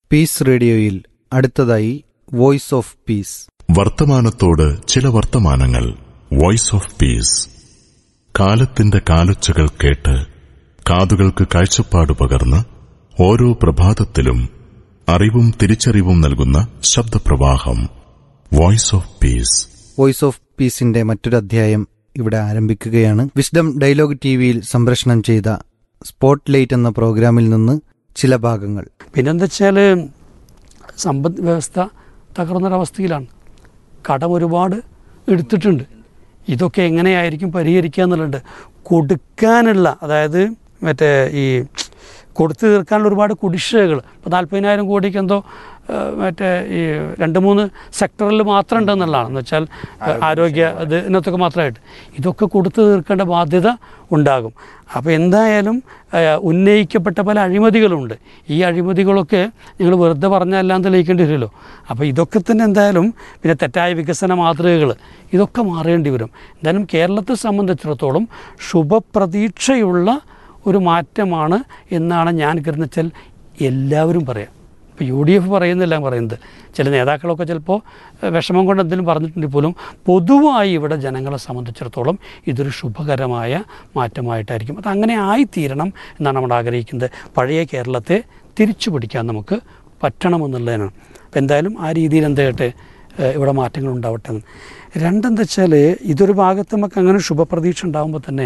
piece റേഡിയോയിൽ അടുത്തതായി voice of piece വർത്തമാനത്തോട് ചില വർത്തമാനങ്ങൾ വോയിസ് ഓഫ് പീസ് കാലത്തിന്റെ കാലൊച്ചകൾ കേട്ട് കാതുകൾക്ക് കാഴ്ചപ്പാട് പകർന്ന് ഓരോ പ്രഭാതത്തിലും അറിവും തിരിച്ചറിവും നൽകുന്ന ശബ്ദപ്രവാഹം voice of peace voice of പീസിന്റെ മറ്റൊരു അധ്യായം ഇവിടെ ആരംഭിക്കുകയാണ് വിസ്ഡം ഡയലോഗ് ടിവിയിൽ സംപ്രേഷണം ചെയ്ത സ്പോട്ട് ലൈറ്റ് എന്ന പ്രോഗ്രാമിൽ നിന്ന് ചില ഭാഗങ്ങൾ പിന്നെന്താ വെച്ചാൽ സമ്പദ് വ്യവസ്ഥ തകർന്നൊരവസ്ഥയിലാണ് കടം ഒരുപാട് എടുത്തിട്ടുണ്ട് ഇതൊക്കെ എങ്ങനെയായിരിക്കും പരിഹരിക്കുക എന്നുള്ളത് കൊടുക്കാനുള്ള അതായത് മറ്റേ ഈ കൊടുത്തു തീർക്കാനുള്ള ഒരുപാട് കുടിശ്ശികകൾ ഇപ്പോൾ നാൽപ്പതിനായിരം കോടിക്ക് എന്തോ ആ, മറ്റേ ഈ രണ്ട് മൂന്ന് സെക്ടറിൽ മാത്രം ഉണ്ടെന്നുള്ളതാണ് എന്ന് വെച്ചാൽ ആ, ആരോഗ്യ ഇത് ഇതിനകത്തൊക്കെ മാത്രമായിട്ട് ഇതൊക്കെ കൊടുത്തു തീർക്കേണ്ട ബാധ്യത ഉണ്ടാകും അപ്പോൾ എന്തായാലും ആ, ഉന്നയിക്കപ്പെട്ട പല അഴിമതികളുണ്ട് ഈ അഴിമതികളൊക്കെ നിങ്ങൾ വെറുതെ പറഞ്ഞെല്ലാം തെളിയിക്കേണ്ടി വരുമല്ലോ അപ്പോൾ ഇതൊക്കെ തന്നെ എന്തായാലും പിന്നെ തെറ്റായ വികസന മാതൃകകൾ ഇതൊക്കെ മാറേണ്ടി വരും എന്തായാലും കേരളത്തെ സംബന്ധിച്ചിടത്തോളം ശുഭപ്രതീക്ഷയുള്ള ഒരു മാറ്റമാണ് എന്നാണ് ഞാൻ കരുതുന്നത് വെച്ചാൽ എല്ലാവരും പറയാം ഇപ്പോൾ യു ഡി എഫ് പറയുന്നില്ല പറയുന്നത് ചില നേതാക്കളൊക്കെ ചിലപ്പോൾ ഏഹ്, വിഷമം കൊണ്ട് എന്തെങ്കിലും പറഞ്ഞിട്ടുണ്ടെങ്കിൽ പോലും പൊതുവായി ഇവിടെ ജനങ്ങളെ സംബന്ധിച്ചിടത്തോളം ഇതൊരു ശുഭകരമായ മാറ്റമായിട്ടായിരിക്കും അത് അങ്ങനെ ആയിത്തീരണം എന്നാണ് നമ്മൾ ആഗ്രഹിക്കുന്നത് പഴയ കേരളത്തെ തിരിച്ചു പിടിക്കാൻ നമുക്ക് പറ്റണമെന്നുള്ളതിനാണ് അപ്പോൾ എന്തായാലും ആ രീതിയിൽ എന്തായിട്ട് ഏഹ്, ഇവിടെ മാറ്റങ്ങൾ ഉണ്ടാവട്ടെ എന്ന് രണ്ടെന്താ വെച്ചാൽ ഇതൊരു ഭാഗത്ത് നമുക്ക് അങ്ങനെ ശുഭപ്രതീക്ഷ ഉണ്ടാകുമ്പോൾ തന്നെ